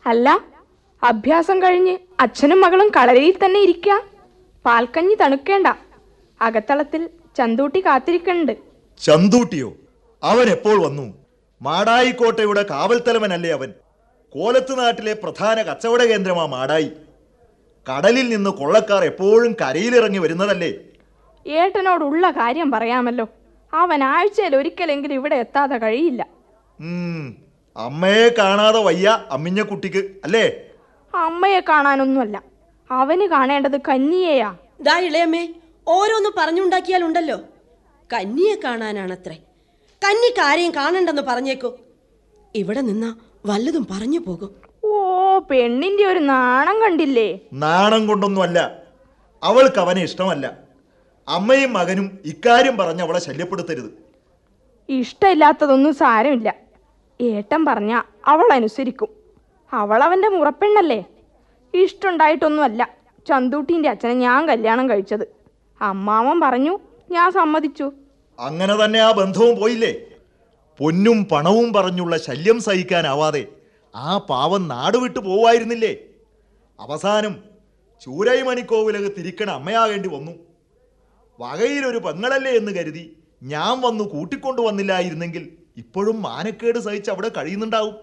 അല്ല അഭ്യാസം കഴിഞ്ഞ് അച്ഛനും മകളും കളരിയിൽ തന്നെ ഇരിക്കുക പാൽക്കഞ്ഞി തണുക്കേണ്ട അകത്തളത്തിൽ ചന്തൂട്ടി കാത്തിരിക്കുന്നുണ്ട് ചന്തൂട്ടിയോ അവൻ എപ്പോൾ വന്നു മാടായിക്കോട്ടയുടെ കാവൽത്തലവനല്ലേ അവൻ കോലത്ത് നാട്ടിലെ പ്രധാന കച്ചവട കേന്ദ്രമാ മാടായി കടലിൽ നിന്ന് കൊള്ളക്കാർ എപ്പോഴും കരയിലിറങ്ങി വരുന്നതല്ലേ ഏട്ടനോടുള്ള കാര്യം പറയാമല്ലോ അവൻ ആഴ്ചയിൽ ഒരിക്കലെങ്കിലും ഇവിടെ എത്താതെ കഴിയില്ല ഉം, അമ്മയെ കാണാതെ വയ്യ അമ്മിഞ്ഞ കുട്ടിക്ക് അല്ലേ അമ്മയെ കാണാനൊന്നുമല്ല അവന് കാണേണ്ടത് കന്നിയെയാ ദാ ഇളയമ്മേ ഓരോന്ന് പറഞ്ഞുണ്ടാക്കിയാലുണ്ടല്ലോ കന്നിയെ കാണാനാണത്രേ കന്നിക്ക് ആരെയും കാണണ്ടെന്ന് പറഞ്ഞേക്കോ ഇവിടെ നിന്നാ വല്ലതും പറഞ്ഞു പോകും ഓ പെണ്ണിന്റെ ഒരു നാണം കണ്ടില്ലേ നാണം കൊണ്ടൊന്നുമല്ല അവൾക്ക് അവനെ ഇഷ്ടമല്ല അമ്മയും മകനും ഇക്കാര്യം പറഞ്ഞ് അവളെ ശല്യപ്പെടുത്തരുത് ഇഷ്ടമില്ലാത്തതൊന്നും സാരമില്ല ഏട്ടൻ പറഞ്ഞ അവൾ അനുസരിക്കും അവൾ അവൻ്റെ മുറപ്പെണ്ണല്ലേ ഇഷ്ടമുണ്ടായിട്ടൊന്നുമല്ല ചന്തൂട്ടീൻ്റെ അച്ഛനെ ഞാൻ കല്യാണം കഴിച്ചത് അമ്മാവൻ പറഞ്ഞു ഞാൻ സമ്മതിച്ചു അങ്ങനെ തന്നെ ആ ബന്ധവും പോയില്ലേ പൊന്നും പണവും പറഞ്ഞുള്ള ശല്യം സഹിക്കാനാവാതെ ആ പാവം നാട് വിട്ടു പോവായിരുന്നില്ലേ അവസാനം ചൂരൈ മണിക്കോവിലക് തിരിക്കണ അമ്മയാകേണ്ടി വന്നു വകയിലൊരു പെങ്ങളല്ലേ എന്ന് കരുതി ഞാൻ വന്നു കൂട്ടിക്കൊണ്ടുവന്നില്ലായിരുന്നെങ്കിൽ ഇപ്പോഴും മാനക്കേട് സഹിച്ച് അവിടെ കഴിയുന്നുണ്ടാവും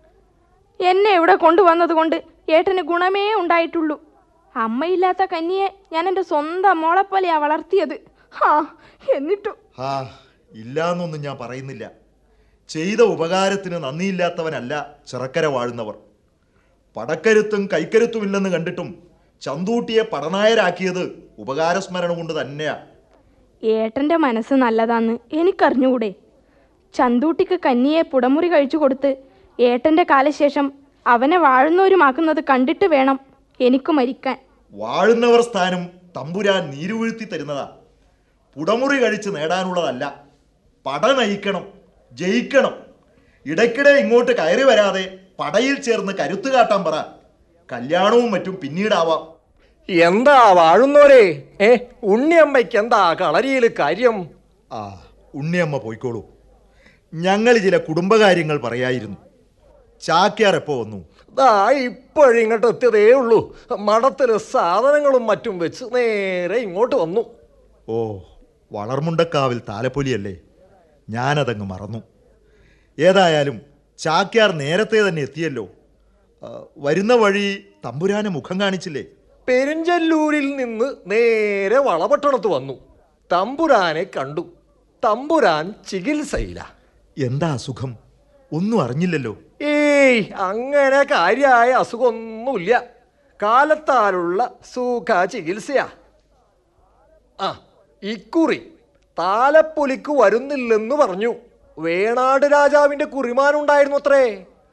എന്നെ ഇവിടെ കൊണ്ടുവന്നത് കൊണ്ട് ഏട്ടന് ഗുണമേ ഉണ്ടായിട്ടുള്ളൂ അമ്മയില്ലാത്ത കന്നിയെ ഞാൻ എൻ്റെ സ്വന്തം മോളെപ്പോലെയാ വളർത്തിയത് ഹാ എന്നിട്ടു ഹാ ഇല്ലാന്നൊന്നും ഞാൻ പറയുന്നില്ല ചെയ്ത ഉപകാരത്തിന് നന്ദിയില്ലാത്തവനല്ല ചിറക്കര വാഴുന്നവർ പടക്കരുത്തും കൈക്കരുത്തുമില്ലെന്ന് കണ്ടിട്ടും ചന്തൂട്ടിയെ പടനായരാക്കിയത് ഉപകാരസ്മരണ കൊണ്ട് തന്നെയാ ഏട്ടൻ്റെ മനസ്സ് നല്ലതാന്ന് എനിക്കറിഞ്ഞുകൂടെ ചന്തൂട്ടിക്ക് കന്നിയെ പുടമുറി കഴിച്ചു കൊടുത്ത് ഏട്ടൻ്റെ കാലശേഷം അവനെ വാഴുന്നവരുമാക്കുന്നത് കണ്ടിട്ട് വേണം എനിക്ക് മരിക്കാൻ വാഴുന്നവർ സ്ഥാനം തമ്പുരാൻ നീരുവീഴ്ത്തി തരുന്നതാ പുടമുറി കഴിച്ച് നേടാനുള്ളതല്ല പട നയിക്കണം ജയിക്കണം ഇടയ്ക്കിടെ ഇങ്ങോട്ട് കയറി വരാതെ പടയിൽ ചേർന്ന് കരുത്ത് കാട്ടാൻ പറ കല്യാണവും മറ്റും പിന്നീടാവാം എന്താ വാഴുന്നോരെ ഏ ഉണ്ണിയമ്മയ്ക്ക് എന്താ കളരിയിൽ കാര്യം ആ ഉണ്ണിയമ്മ പോയിക്കോളൂ ഞങ്ങൾ ചില കുടുംബകാര്യങ്ങൾ പറയായിരുന്നു ചാക്യാർ എപ്പോ വന്നു ദാ ഇപ്പോഴിങ്ങോട്ട് എത്തിയതേ ഉള്ളൂ മഠത്തില് സാധനങ്ങളും മറ്റും വെച്ച് നേരെ ഇങ്ങോട്ട് വന്നു ഓ വളർമുണ്ടക്കാവിൽ താലപ്പൊലിയല്ലേ ഞാനതങ്ങ് മറന്നു ഏതായാലും ചാക്യാർ നേരത്തെ തന്നെ എത്തിയല്ലോ ആ, വരുന്ന വഴി തമ്പുരാനെ മുഖം കാണിച്ചില്ലേ പെരിഞ്ചല്ലൂരിൽ നിന്ന് നേരെ വളപട്ടണത്ത് വന്നു തമ്പുരാനെ കണ്ടു തമ്പുരാൻ ചികിത്സയില എന്താ അസുഖം ഒന്നും അറിഞ്ഞില്ലല്ലോ ഏയ് അങ്ങനെ കാര്യമായ അസുഖമൊന്നുമില്ല കാലത്താലുള്ള സുഖ ചികിത്സയാ ആ ഇക്കുറി താലപ്പൊലിക്ക് വരുന്നില്ലെന്ന് പറഞ്ഞു വേണാട് രാജാവിന്റെ കുറിമാനുണ്ടായിരുന്നു അത്രേ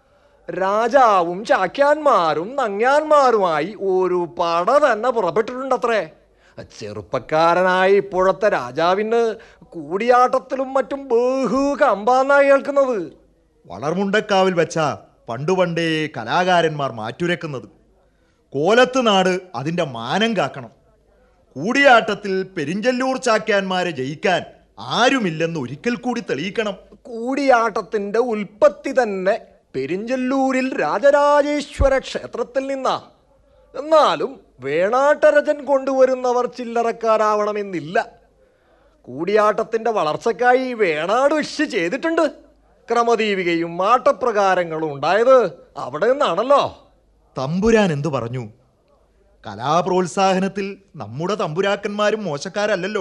രാജാവും ചാക്യാന്മാരും നങ്ങ്യാന്മാരുമായി ഒരു പട തന്നെ പുറപ്പെട്ടിട്ടുണ്ടത്രേ ചെറുപ്പക്കാരനായ ഇപ്പോഴത്തെ രാജാവിന് കൂടിയാട്ടത്തിലും മറ്റും ബഹു കമ്പാന്നായി കേൾക്കുന്നത് വളർമുണ്ടക്കാവിൽ വെച്ച പണ്ടു പണ്ടേ കലാകാരന്മാർ മാറ്റുരക്കുന്നത് കോലത്ത് നാട് അതിൻ്റെ മാനം കാക്കണം കൂടിയാട്ടത്തിൽ പെരിഞ്ചല്ലൂർ ചാക്യാന്മാരെ ജയിക്കാൻ ആരുമില്ലെന്ന് ഒരിക്കൽ കൂടി തെളിയിക്കണം കൂടിയാട്ടത്തിന്റെ ഉൽപ്പത്തി തന്നെ പെരിഞ്ചല്ലൂരിൽ രാജരാജേശ്വര ക്ഷേത്രത്തിൽ നിന്നാ എന്നാലും വേണാട്ടരജൻ കൊണ്ടുവരുന്നവർ ചില്ലറക്കാരാവണമെന്നില്ല കൂടിയാട്ടത്തിന്റെ വളർച്ചക്കായി വേണാട് വിഷ് ചെയ്തിട്ടുണ്ട് ക്രമദീപികയും മാട്ടപ്രകാരങ്ങളും ഉണ്ടായത് അവിടെ നിന്നാണല്ലോ തമ്പുരാൻ എന്തു പറഞ്ഞു കലാപ്രോത്സാഹനത്തിൽ നമ്മുടെ തമ്പുരാക്കന്മാരും മോശക്കാരല്ലല്ലോ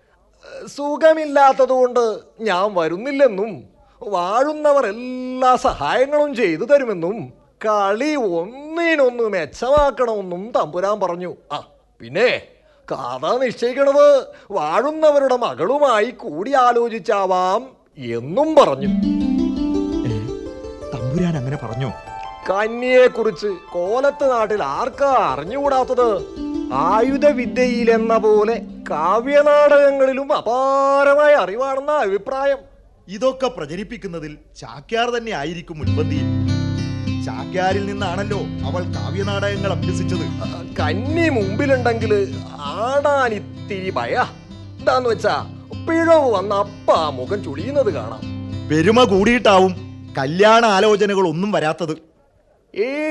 സുഖമില്ലാത്തതുകൊണ്ട് ഞാൻ വരുന്നില്ലെന്നും വാഴുന്നവർ എല്ലാ സഹായങ്ങളും ചെയ്തു തരുമെന്നും കളി ഒന്നിനൊന്ന് മെച്ചമാക്കണമെന്നും തമ്പുരാൻ പറഞ്ഞു ആ പിന്നെ കഥ നിശ്ചയിക്കണത് വാഴുന്നവരുടെ മകളുമായി കൂടിയാലോചിച്ചാവാം എന്നും പറഞ്ഞു തമ്പുരാൻ അങ്ങനെ പറഞ്ഞോ കന്യയെക്കുറിച്ച് കോലത്ത് നാട്ടിൽ ആർക്കാ അറിഞ്ഞുകൂടാത്തത് ആയുധവിദ്യയിലെന്ന പോലെ കാവ്യനാടകങ്ങളിലും അപാരമായ അറിവാണെന്ന അഭിപ്രായം ഇതൊക്കെ പ്രചരിപ്പിക്കുന്നതിൽ ചാക്യാർ തന്നെ ആയിരിക്കും മുൻപന്തിയിൽ ചാക്യാരിൽ നിന്നാണല്ലോ അവൾ കാവ്യനാടകങ്ങൾ അഭ്യസിച്ചത് ആ, കന്നി മുമ്പിലുണ്ടെങ്കിൽ ആടാൻ ഇത്തിരി ഭയ എന്താന്ന് വെച്ചാ പിഴവ് വന്ന അപ്പ ആ മുഖം ചുളിയുന്നത് കാണാം പെരുമ കൂടിയിട്ടാവും കല്യാണ ആലോചനകൾ ഒന്നും വരാത്തത് ഏ